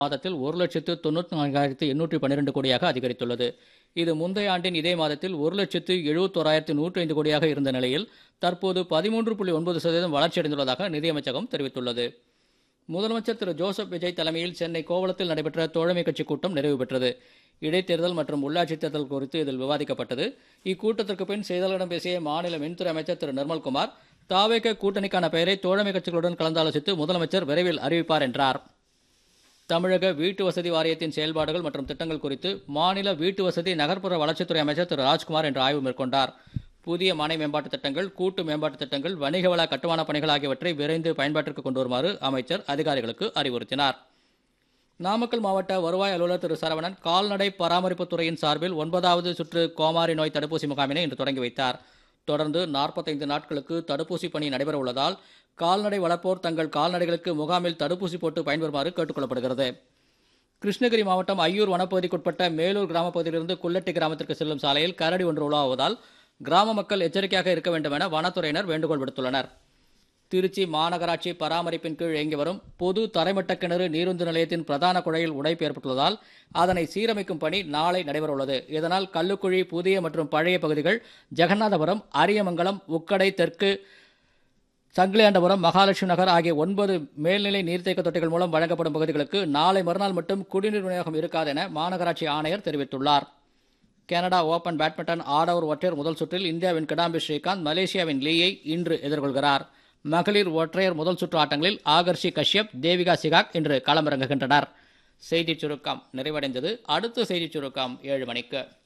மாதத்தில் ஒரு லட்சத்து தொண்ணூற்றி நான்காயிரத்து எண்ணூற்றி பன்னிரெண்டு கோடியாக அதிகரித்துள்ளது இது முந்தைய ஆண்டின் இதே மாதத்தில் ஒரு லட்சத்து எழுபத்தோராயிரத்து நூற்றி ஐந்து கோடியாக இருந்த நிலையில் தற்போது பதிமூன்று புள்ளி ஒன்பது சதவீதம் வளர்ச்சியடைந்துள்ளதாக நிதியமைச்சகம் தெரிவித்துள்ளது முதலமைச்சர் திரு ஜோசப் விஜய் தலைமையில் சென்னை கோவளத்தில் நடைபெற்ற தோழமை கட்சி கூட்டம் நிறைவு பெற்றது இடைத்தேர்தல் மற்றும் உள்ளாட்சித் தேர்தல் குறித்து இதில் விவாதிக்கப்பட்டது இக்கூட்டத்திற்கு பின் செய்தியாளர்களிடம் பேசிய மாநில மின்துறை அமைச்சர் திரு நிர்மல்குமார் தாவேக கூட்டணிக்கான பெயரை தோழமை கட்சிகளுடன் கலந்தாலோசித்து முதலமைச்சர் விரைவில் அறிவிப்பார் என்றார் தமிழக வீட்டு வசதி வாரியத்தின் செயல்பாடுகள் மற்றும் திட்டங்கள் குறித்து மாநில வீட்டு வசதி நகர்ப்புற வளர்ச்சித்துறை அமைச்சர் திரு ராஜ்குமார் இன்று ஆய்வு மேற்கொண்டார் புதிய மனை மேம்பாட்டுத் திட்டங்கள் கூட்டு மேம்பாட்டுத் திட்டங்கள் வணிக வள கட்டுமான பணிகள் ஆகியவற்றை விரைந்து பயன்பாட்டிற்கு கொண்டு வருமாறு அமைச்சர் அதிகாரிகளுக்கு அறிவுறுத்தினார் நாமக்கல் மாவட்ட வருவாய் அலுவலர் திரு சரவணன் கால்நடை பராமரிப்புத் துறையின் சார்பில் ஒன்பதாவது சுற்று கோமாரி நோய் தடுப்பூசி முகாமினை இன்று தொடங்கி வைத்தார் தொடர்ந்து நாற்பத்தைந்து நாட்களுக்கு தடுப்பூசி பணி நடைபெற உள்ளதால் கால்நடை வளர்ப்போர் தங்கள் கால்நடைகளுக்கு முகாமில் தடுப்பூசி போட்டு பயன்பெறுமாறு கேட்டுக்கொள்ளப்படுகிறது கிருஷ்ணகிரி மாவட்டம் ஐயூர் வனப்பகுதிக்குட்பட்ட மேலூர் கிராமப் பகுதியிலிருந்து குள்ளட்டி கிராமத்திற்கு செல்லும் சாலையில் கரடி ஒன்று உலாவுவதால் கிராம மக்கள் எச்சரிக்கையாக இருக்க வேண்டும் என வனத்துறையினர் வேண்டுகோள் விடுத்துள்ளனர் திருச்சி மாநகராட்சி பராமரிப்பின் கீழ் இயங்கி வரும் பொது தரைமட்ட கிணறு நீருந்து நிலையத்தின் பிரதான குழையில் உடைப்பு ஏற்பட்டுள்ளதால் அதனை சீரமைக்கும் பணி நாளை நடைபெறவுள்ளது இதனால் கல்லுக்குழி புதிய மற்றும் பழைய பகுதிகள் ஜெகநாதபுரம் அரியமங்கலம் உக்கடை தெற்கு சங்கிலியாண்டபுரம் மகாலட்சுமி நகர் ஆகிய ஒன்பது மேல்நிலை நீர்த்தேக்க தொட்டிகள் மூலம் வழங்கப்படும் பகுதிகளுக்கு நாளை மறுநாள் மட்டும் குடிநீர் விநியோகம் இருக்காது என மாநகராட்சி ஆணையர் தெரிவித்துள்ளார் கனடா ஓபன் பேட்மிண்டன் ஆடவர் ஒற்றையர் முதல் சுற்றில் இந்தியாவின் கிடாம்பி ஸ்ரீகாந்த் மலேசியாவின் லீயை இன்று எதிர்கொள்கிறார் மகளிர் ஒற்றையர் முதல் சுற்று ஆட்டங்களில் ஆகர்ஷி கஷ்யப் தேவிகா சிகாக் இன்று களமிறங்குகின்றனர் செய்திச் சுருக்கம் நிறைவடைந்தது அடுத்த செய்திச் சுருக்கம் ஏழு மணிக்கு